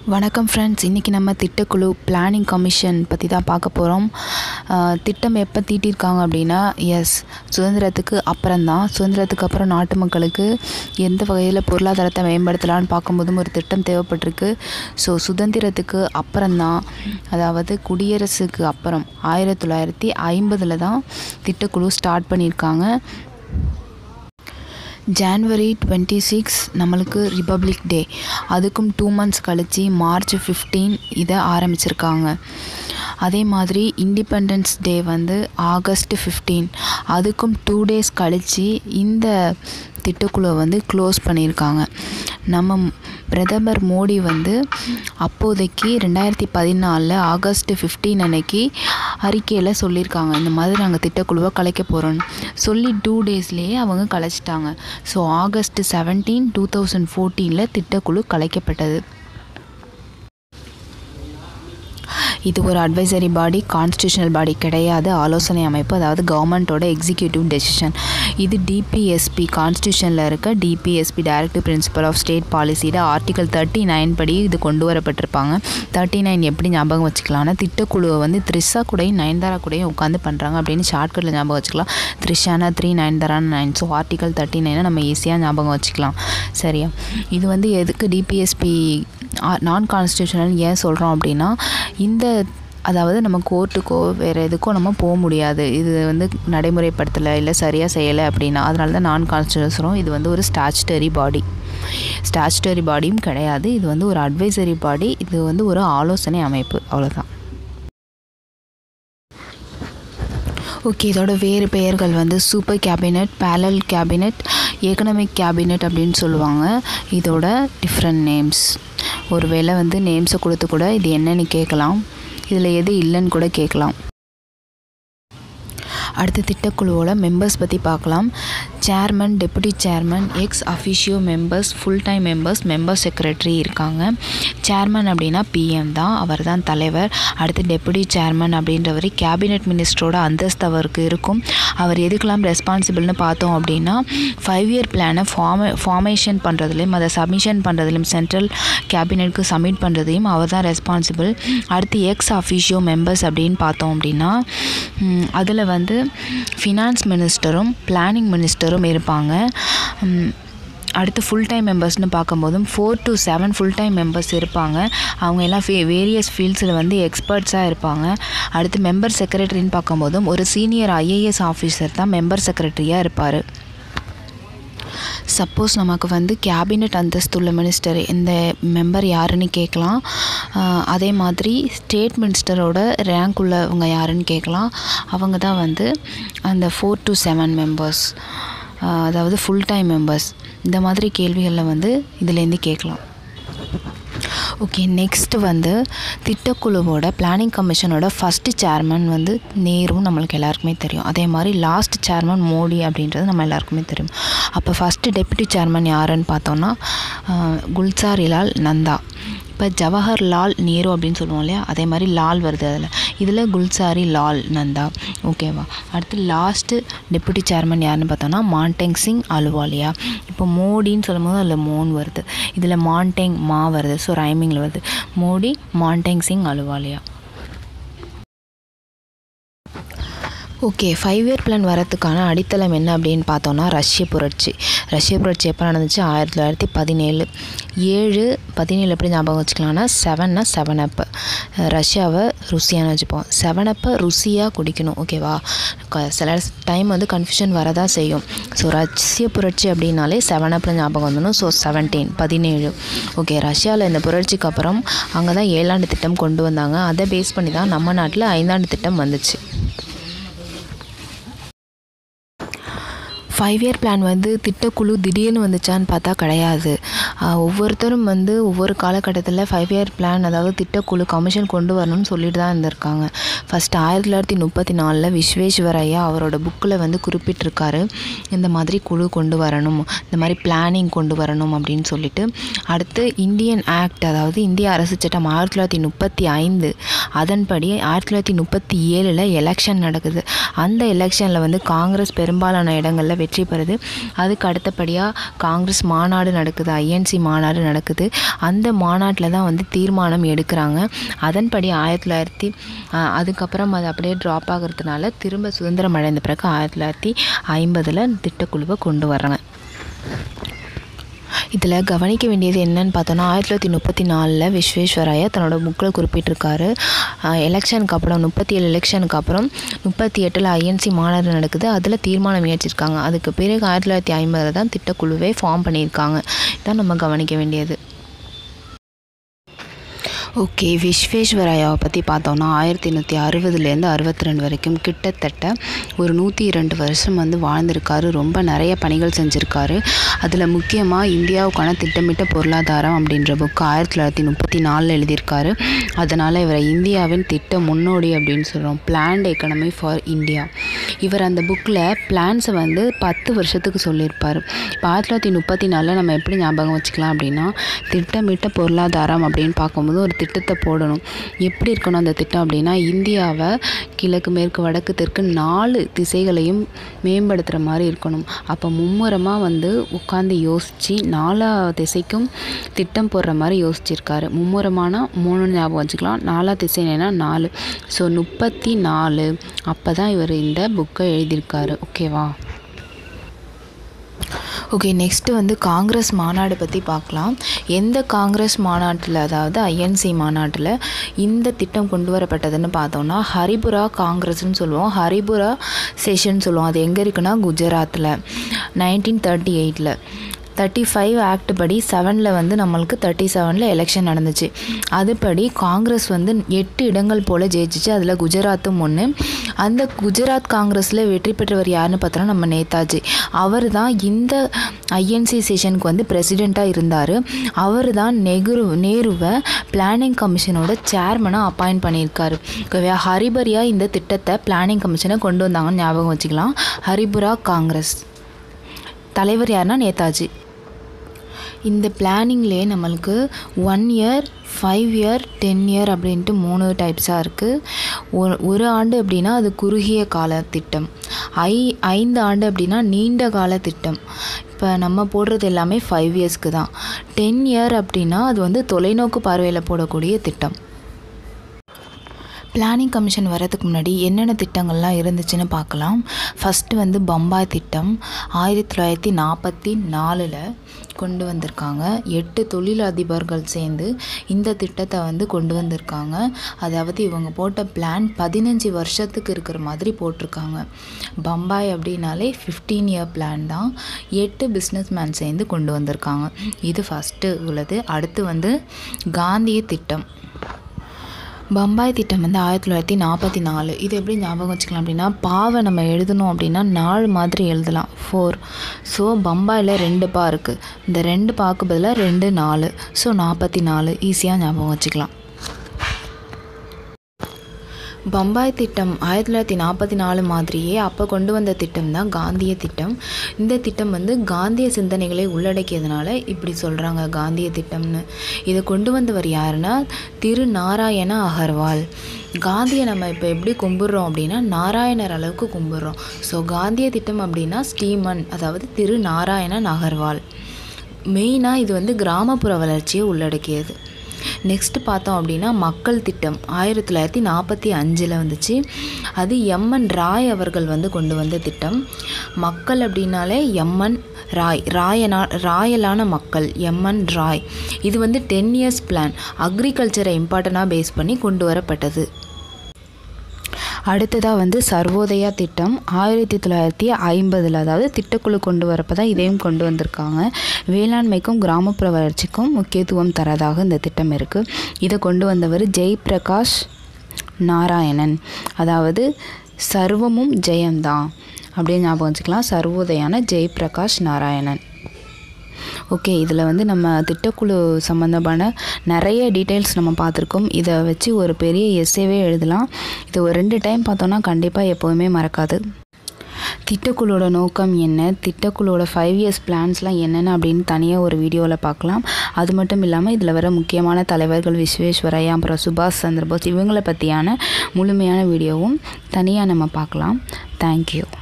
வணக்கம் ஃப்ரெண்ட்ஸ் இன்றைக்கி நம்ம திட்டக்குழு பிளானிங் கமிஷன் பற்றி தான் பார்க்க போகிறோம் திட்டம் எப்போ தீட்டியிருக்காங்க அப்படின்னா எஸ் சுதந்திரத்துக்கு அப்புறம்தான் சுதந்திரத்துக்கு அப்புறம் நாட்டு மக்களுக்கு எந்த வகையில் பொருளாதாரத்தை மேம்படுத்தலாம்னு பார்க்கும்போதும் ஒரு திட்டம் தேவைப்பட்டிருக்கு ஸோ சுதந்திரத்துக்கு அப்புறம்தான் அதாவது குடியரசுக்கு அப்புறம் ஆயிரத்தி தொள்ளாயிரத்தி ஐம்பதில் தான் திட்டக்குழு ஸ்டார்ட் பண்ணியிருக்காங்க ஜான்வரி டுவெண்ட்டி சிக்ஸ் நம்மளுக்கு ரிப்பப்ளிக் டே அதுக்கும் டூ மந்த்ஸ் கழித்து மார்ச் ஃபிஃப்டீன் இதை ஆரம்பிச்சிருக்காங்க அதே மாதிரி இண்டிபெண்டன்ஸ் டே வந்து ஆகஸ்ட் ஃபிஃப்டீன் அதுக்கும் டூ டேஸ் கழித்து இந்த திட்டக்குழுவை வந்து க்ளோஸ் பண்ணியிருக்காங்க நம்ம பிரதமர் மோடி வந்து அப்போதைக்கு ரெண்டாயிரத்தி பதினாலில் ஆகஸ்ட் ஃபிஃப்டீன் அன்னைக்கு அறிக்கையில் சொல்லியிருக்காங்க இந்த மாதிரி நாங்கள் திட்டக்குழுவை கலைக்க போகிறோன்னு சொல்லி டூ டேஸ்லேயே அவங்க கலைச்சிட்டாங்க so August seventeen two thousand ஃபோர்டீனில் திட்டக்குழு கலைக்கப்பட்டது இது ஒரு அட்வைசரி பாடி கான்ஸ்டியூஷனல் பாடி கிடையாது ஆலோசனை அமைப்பு அதாவது கவர்மெண்ட்டோட எக்ஸிக்யூட்டிவ் டெசிஷன் இது டிபிஎஸ்பி கான்ஸ்டியூஷனில் இருக்க DPSP directive principle of state பாலிசியோட ஆர்டிகல் தேர்ட்டி நைன் படி இது கொண்டு வரப்பட்டிருப்பாங்க தேர்ட்டி நைன் எப்படி ஞாபகம் வச்சுக்கலாம்னா திட்டக்குழுவை வந்து த்ரிஷா கூடயும் நயன்தாரா கூடயும் உட்காந்து பண்ணுறாங்க அப்படின்னு ஷார்ட்கட்டில் ஞாபகம் வச்சுக்கலாம் த்ரிஷானா த்ரீ நயன்தாரான நைன் ஸோ ஆர்டிகல் தேர்ட்டி நைனை நம்ம ஈஸியாக ஞாபகம் வச்சுக்கலாம் சரியா இது வந்து எதுக்கு டிபிஎஸ்பி நான் கான்ஸ்டியூஷனல் ஏன் சொல்கிறோம் அப்படின்னா இந்த அதாவது நம்ம கோர்ட்டுக்கோ வேறு எதுக்கோ நம்ம போக முடியாது இது வந்து நடைமுறைப்படுத்தலை இல்லை சரியாக செய்யலை அப்படின்னா அதனால தான் நான் கான்ஸ்டியூஷனும் இது வந்து ஒரு ஸ்டாச்சுட்டரி பாடி ஸ்டாச்சுட்டரி பாடியும் கிடையாது இது வந்து ஒரு அட்வைசரி பாடி இது வந்து ஒரு ஆலோசனை அமைப்பு அவ்வளோதான் ஓகே இதோட வேறு பெயர்கள் வந்து super cabinet parallel cabinet economic cabinet அப்படின்னு சொல்லுவாங்க இதோட டிஃப்ரெண்ட் நேம்ஸ் ஒரு வேளை வந்து நேம்ஸை கொடுத்து கூட இது என்னன்னு கேட்கலாம் இதில் எது இல்லைன்னு கூட கேட்கலாம் அடுத்த திட்டக்குழுவோட மெம்பர்ஸ் பற்றி பார்க்கலாம் chairman deputy chairman ex officio members full time members member secretary இருக்காங்க சேர்மன் அப்படின்னா பிஎம் தான் அவர் தான் தலைவர் அடுத்து டெப்புட்டி சேர்மன் அப்படின்றவர் கேபினெட் மினிஸ்டரோட அந்தஸ்து அவருக்கு இருக்கும் அவர் எதுக்கெல்லாம் ரெஸ்பான்சிபிள்னு பார்த்தோம் அப்படின்னா ஃபைவ் இயர் பிளானை ஃபார்மே ஃபார்மேஷன் பண்ணுறதுலையும் அதை சப்மிஷன் பண்ணுறதுலையும் சென்ட்ரல் கேபினெட்க்கு சப்மிட் பண்ணுறதையும் அவர் தான் ரெஸ்பான்சிபிள் அடுத்து எக்ஸ் அஃபிஷியோ மெம்பர்ஸ் அப்படின்னு பார்த்தோம் அப்படின்னா அதில் வந்து ஃபினான்ஸ் மினிஸ்டரும் பிளானிங் மினிஸ்டரும் இருப்பாங்க அடுத்து ஃபுல் டைம் மெம்பர்ஸ்னு பார்க்கும்போதும் four to seven full time members இருப்பாங்க அவங்க எல்லாம் ஃபே வேரியஸ் ஃபீல்ட்ஸில் வந்து எக்ஸ்பர்ட்ஸாக இருப்பாங்க அடுத்து மெம்பர் செக்ரட்டரின்னு பார்க்கும்போதும் ஒரு சீனியர் ஐஏஎஸ் ஆஃபீஸர் தான் மெம்பர் செக்ரட்டரியாக இருப்பார் சப்போஸ் நமக்கு வந்து கேபினெட் அந்தஸ்துள்ள மினிஸ்டர் இந்த மெம்பர் யாருன்னு கேட்கலாம் அதே மாதிரி ஸ்டேட் மினிஸ்டரோட ரேங்க் உள்ளவங்க யாருன்னு கேட்கலாம் அவங்க தான் வந்து அந்த ஃபோர் டு செவன் மெம்பர்ஸ் அதாவது ஃபுல் டைம் மெம்பர்ஸ் இந்த மாதிரி கேள்விகளில் வந்து இதுலேருந்து கேட்கலாம் ஓகே நெக்ஸ்ட் வந்து திட்டக்குழுவோட பிளானிங் கமிஷனோட ஃபஸ்ட்டு சேர்மன் வந்து நேரு நம்மளுக்கு எல்லாருக்குமே தெரியும் அதே மாதிரி லாஸ்ட் சேர்மன் மோடி அப்படின்றது நம்ம எல்லாருக்குமே தெரியும் அப்போ ஃபஸ்ட்டு டெப்யூட்டி சேர்மன் யாருன்னு பார்த்தோன்னா குல்சாரிலால் நந்தா இப்போ ஜவஹர்லால் நேரு அப்படின்னு சொல்லுவோம் இல்லையா அதே மாதிரி லால் வருது அதில் இதில் குல்சாரி லால் நந்தா ஓகேவா அடுத்து லாஸ்ட்டு டெப்புட்டி சேர்மன் யாருன்னு பார்த்தோன்னா மான்டெங் சிங் அலுவாலியா இப்போ மோடின்னு சொல்லும்போது அதில் மோன் வருது இதில் மான்டெங் மா வருது ஸோ ரைமிங்கில் வருது Modi Montek Singh Ahluwalia okay five year plan வரத்துக்கான அடித்தளம் என்ன அப்படின்னு பார்த்தோன்னா ரஷ்ய புரட்சி ரஷ்ய புரட்சி எப்போ நடந்துச்சு ஆயிரத்தி தொள்ளாயிரத்தி பதினேழு ஏழு பதினேழு எப்படி ஞாபகம் வச்சுக்கலாம்னா செவன்னா செவன் அப்பு ரஷ்யாவை ருசியான்னு வச்சுப்போம் செவன் அப்பை ருசியாக குடிக்கணும் ஓகேவா சில டைம் வந்து கன்ஃபியூஷன் வரதான் செய்யும் ஸோ ரஷ்ய புரட்சி அப்படின்னாலே செவன் அப்பில் ஞாபகம் வந்துடும் ஸோ செவன்டீன் பதினேழு ஓகே ரஷ்யாவில் இந்த புரட்சிக்கு அப்புறம் அங்கே தான் ஏழாண்டு திட்டம் கொண்டு வந்தாங்க அதை பேஸ் பண்ணி தான் நம்ம நாட்டில் ஐந்தாண்டு திட்டம் வந்துச்சு ஃபைவ் இயர் பிளான் வந்து திட்டக்குழு திடீர்னு வந்துச்சான்னு பார்த்தா கிடையாது ஒவ்வொருத்தரும் வந்து ஒவ்வொரு காலகட்டத்தில் ஃபைவ் இயர் பிளான் அதாவது திட்டக்குழு கமிஷன் கொண்டு வரணும்னு சொல்லிட்டு தான் இருந்திருக்காங்க ஃபஸ்ட் ஆயிரத்தி தொள்ளாயிரத்தி முப்பத்தி நாலில் விஸ்வேஸ்வரையா அவரோட புக்கில் வந்து குறிப்பிட்டிருக்காரு இந்த மாதிரி குழு கொண்டு வரணும் இந்த மாதிரி பிளானிங் கொண்டு வரணும் அப்படின்னு சொல்லிட்டு அடுத்து இந்தியன் ஆக்ட் அதாவது இந்திய அரசு சட்டம் ஆயிரத்தி தொள்ளாயிரத்தி முப்பத்தி ஐந்து அதன்படி ஆயிரத்தி தொள்ளாயிரத்தி முப்பத்தி ஏழில் எலெக்ஷன் நடக்குது அந்த எலெக்ஷனில் வந்து காங்கிரஸ் பெரும்பாலான இடங்களில் வெற்றி பெறுது அதுக்கு அடுத்தபடியாக காங்கிரஸ் மாநாடு நடக்குது ஐஎன்சி ஐஎன்சி மாநாடு நடக்குது அந்த மாநாட்டில் தான் வந்து தீர்மானம் எடுக்கிறாங்க அதன்படி ஆயிரத்தி தொள்ளாயிரத்தி அதுக்கப்புறம் அது அப்படியே ட்ராப் ஆகிறதுனால திரும்ப சுதந்திரம் அடைந்த பிறகு ஆயிரத்தி தொள்ளாயிரத்தி ஐம்பதில் திட்டக்குழுவை கொண்டு வர்றாங்க இதில் கவனிக்க வேண்டியது என்னன்னு பார்த்தோன்னா ஆயிரத்தி தொள்ளாயிரத்தி முப்பத்தி நாலில் விஸ்வேஸ்வராயா தன்னோட புக்கில் குறிப்பிட்டிருக்காரு எலெக்ஷனுக்கு அப்புறம் முப்பத்தி ஏழு எலெக்ஷனுக்கு அப்புறம் முப்பத்தி எட்டில் ஐஎன்சி மாநாடு நடக்குது அதில் தீர்மானம் முயற்சிருக்காங்க அதுக்கு பிறகு ஆயிரத்தி தொள்ளாயிரத்தி ஐம்பதில் தான் திட்டக்குழுவே ஃபார்ம் பண்ணியிருக்காங்க இதான் நம்ம கவனிக்க வேண்டியது ஓகே விஸ்வேஸ்வராயாவை பற்றி பார்த்தோம்னா ஆயிரத்தி எண்ணூற்றி அறுபதுலேருந்து அறுபத்தி ரெண்டு வரைக்கும் கிட்டத்தட்ட ஒரு நூற்றி இரண்டு வருஷம் வந்து வாழ்ந்திருக்காரு ரொம்ப நிறைய பணிகள் செஞ்சுருக்காரு அதில் முக்கியமாக இந்தியாவுக்கான திட்டமிட்ட பொருளாதாரம் அப்படின்ற புக்கு ஆயிரத்தி தொள்ளாயிரத்தி முப்பத்தி நாலில் எழுதியிருக்காரு அதனால் இவரை இந்தியாவின் திட்ட முன்னோடி அப்படின்னு சொல்கிறோம் பிளான்ட் எக்கனமி ஃபார் இந்தியா இவர் அந்த புக்கில் பிளான்ஸை வந்து பத்து வருஷத்துக்கு சொல்லியிருப்பார் இப்போ ஆயிரத்தி தொள்ளாயிரத்தி முப்பத்தி நாலில் நம்ம எப்படி ஞாபகம் வச்சுக்கலாம் அப்படின்னா திட்டமிட்ட பொருளாதாரம் அப்படின்னு பார்க்கும்போது ஒரு திட்டத்தை போடணும் எப்படி இருக்கணும் அந்த திட்டம் அப்படின்னா இந்தியாவை கிழக்கு மேற்கு வடக்கு தெற்கு நாலு திசைகளையும் மேம்படுத்துகிற மாதிரி இருக்கணும் அப்போ மும்முரமாக வந்து உட்காந்து யோசித்து நாலா திசைக்கும் திட்டம் போடுற மாதிரி யோசிச்சிருக்காரு மும்முரமானா மூணு ஞாபகம் வச்சுக்கலாம் நாலா திசைனா நாலு ஸோ முப்பத்தி நாலு அப்போ தான் இவர் இந்த புக்கை எழுதியிருக்காரு ஓகேவா ஓகே நெக்ஸ்ட்டு வந்து காங்கிரஸ் மாநாடு பற்றி பார்க்கலாம் எந்த காங்கிரஸ் மாநாட்டில் அதாவது ஐஎன்சி மாநாட்டில் இந்த திட்டம் கொண்டு வரப்பட்டதுன்னு பார்த்தோம்னா ஹரிபுரா காங்கிரஸ்னு சொல்லுவோம் ஹரிபுரா செஷன் சொல்லுவோம் அது எங்கே இருக்குன்னா குஜராத்தில் நைன்டீன் தேர்ட்டி எயிட்டில் தேர்ட்டி ஃபைவ் ஆக்ட் படி செவனில் வந்து நம்மளுக்கு தேர்ட்டி செவனில் எலெக்ஷன் நடந்துச்சு அதுபடி காங்கிரஸ் வந்து எட்டு இடங்கள் போல் ஜெயிச்சிச்சு அதில் குஜராத்தும் ஒன்று அந்த குஜராத் காங்கிரஸில் வெற்றி பெற்றவர் யாருன்னு பார்த்தோன்னா நம்ம நேதாஜி அவர் தான் இந்த ஐஎன்சி செஷனுக்கு வந்து பிரசிடெண்ட்டாக இருந்தார் அவர் தான் நெஹ்ரு நேருவை பிளானிங் கமிஷனோட சேர்மனாக அப்பாயிண்ட் பண்ணியிருக்காரு ஓகேவா ஹரிபரியா இந்த திட்டத்தை பிளானிங் கமிஷனை கொண்டு வந்தாங்கன்னு ஞாபகம் வச்சுக்கலாம் ஹரிபுரா காங்கிரஸ் தலைவர் யாருன்னா நேதாஜி இந்த பிளானிங்லேயே நம்மளுக்கு one year five year ten year அப்படின்ட்டு மூணு டைப்ஸாக இருக்குது ஒரு ஒரு ஆண்டு அப்படின்னா அது குறுகிய கால திட்டம் ஐ ஐந்து ஆண்டு அப்படின்னா நீண்ட கால திட்டம் இப்போ நம்ம போடுறது எல்லாமே ஃபைவ் இயர்ஸ்க்கு தான் டென் இயர் அப்படின்னா அது வந்து தொலைநோக்கு பார்வையில் போடக்கூடிய திட்டம் பிளானிங் கமிஷன் வரதுக்கு முன்னாடி என்னென்ன திட்டங்கள்லாம் இருந்துச்சுன்னு பார்க்கலாம் ஃபஸ்ட்டு வந்து பம்பாய் திட்டம் ஆயிரத்தி தொள்ளாயிரத்தி நாற்பத்தி நாலில் கொண்டு வந்திருக்காங்க எட்டு தொழிலதிபர்கள் சேர்ந்து இந்த திட்டத்தை வந்து கொண்டு வந்திருக்காங்க அதாவது இவங்க போட்ட பிளான் பதினஞ்சு வருஷத்துக்கு இருக்கிற மாதிரி போட்டிருக்காங்க பம்பாய் அப்படின்னாலே ஃபிஃப்டீன் இயர் பிளான் தான் எட்டு பிஸ்னஸ் மேன் சேர்ந்து கொண்டு வந்திருக்காங்க இது ஃபஸ்ட்டு உள்ளது அடுத்து வந்து காந்திய திட்டம் பம்பாய் திட்டம் வந்து ஆயிரத்தி தொள்ளாயிரத்தி நாற்பத்தி நாலு இது எப்படி ஞாபகம் வச்சுக்கலாம் அப்படின்னா பாவை நம்ம எழுதணும் அப்படின்னா நாலு மாதிரி எழுதலாம் ஃபோர் ஸோ பம்பாயில் ரெண்டு பா இருக்குது இந்த ரெண்டு பாக்கு பதிலாக ரெண்டு நாலு ஸோ நாற்பத்தி நாலு ஈஸியாக ஞாபகம் வச்சுக்கலாம் பம்பாய் திட்டம் ஆயிரத்தி தொள்ளாயிரத்தி நாற்பத்தி நாலு மாதிரியே அப்போ கொண்டு வந்த திட்டம் தான் காந்திய திட்டம் இந்த திட்டம் வந்து காந்திய சிந்தனைகளை உள்ளடக்கியதுனால இப்படி சொல்கிறாங்க காந்திய திட்டம்னு இதை கொண்டு வந்தவர் யாருன்னா திரு நாராயண அகர்வால் காந்தியை நம்ம இப்போ எப்படி கும்பிட்றோம் அப்படின்னா நாராயணர் அளவுக்கு கும்பிட்றோம் ஸோ காந்திய திட்டம் அப்படின்னா ஸ்டீமன் அதாவது திரு நாராயணன் அகர்வால் மெயினாக இது வந்து கிராமப்புற வளர்ச்சியை உள்ளடக்கியது நெக்ஸ்ட் பார்த்தோம் அப்படின்னா மக்கள் திட்டம் ஆயிரத்தி தொள்ளாயிரத்தி நாற்பத்தி அஞ்சில் வந்துச்சு அது எம்என் ராய் அவர்கள் வந்து கொண்டு வந்த திட்டம் மக்கள் அப்படின்னாலே எம்என் ராய் ராயனா ராயலான மக்கள் எம்என் ராய் இது வந்து டென் இயர்ஸ் பிளான் அக்ரிகல்ச்சரை இம்பார்ட்டண்ட்டாக பேஸ் பண்ணி கொண்டு வரப்பட்டது அடுத்ததாக வந்து சர்வோதயா திட்டம் ஆயிரத்தி தொள்ளாயிரத்தி ஐம்பதில் அதாவது திட்டக்குழு கொண்டு வரப்போ தான் இதையும் கொண்டு வந்திருக்காங்க வேளாண்மைக்கும் கிராமப்புற வளர்ச்சிக்கும் முக்கியத்துவம் தரதாக இந்த திட்டம் இருக்குது இதை கொண்டு வந்தவர் ஜெய் பிரகாஷ் நாராயணன் அதாவது சர்வமும் ஜெயம்தான் அப்படின்னு ஞாபகம் வச்சுக்கலாம் சர்வோதயான ஜெய் பிரகாஷ் நாராயணன் ஓகே இதில் வந்து நம்ம திட்டக்குழு சம்மந்தமான நிறைய டீட்டெயில்ஸ் நம்ம பார்த்துருக்கோம் இதை வச்சு ஒரு பெரிய எஸ்ஸேவே எழுதலாம் இது ஒரு ரெண்டு டைம் பார்த்தோன்னா கண்டிப்பாக எப்போவுமே மறக்காது திட்டக்குழுவோட நோக்கம் என்ன திட்டக்குழுவோட ஃபைவ் இயர்ஸ் பிளான்ஸ்லாம் என்னென்ன அப்படின்னு தனியாக ஒரு வீடியோவில் பார்க்கலாம் அது மட்டும் இல்லாமல் இதில் வர முக்கியமான தலைவர்கள் விஸ்வேஸ்வரையா அப்புறம் சுபாஷ் சந்திரபோஸ் இவங்களை பற்றியான முழுமையான வீடியோவும் தனியாக நம்ம பார்க்கலாம் தேங்க்யூ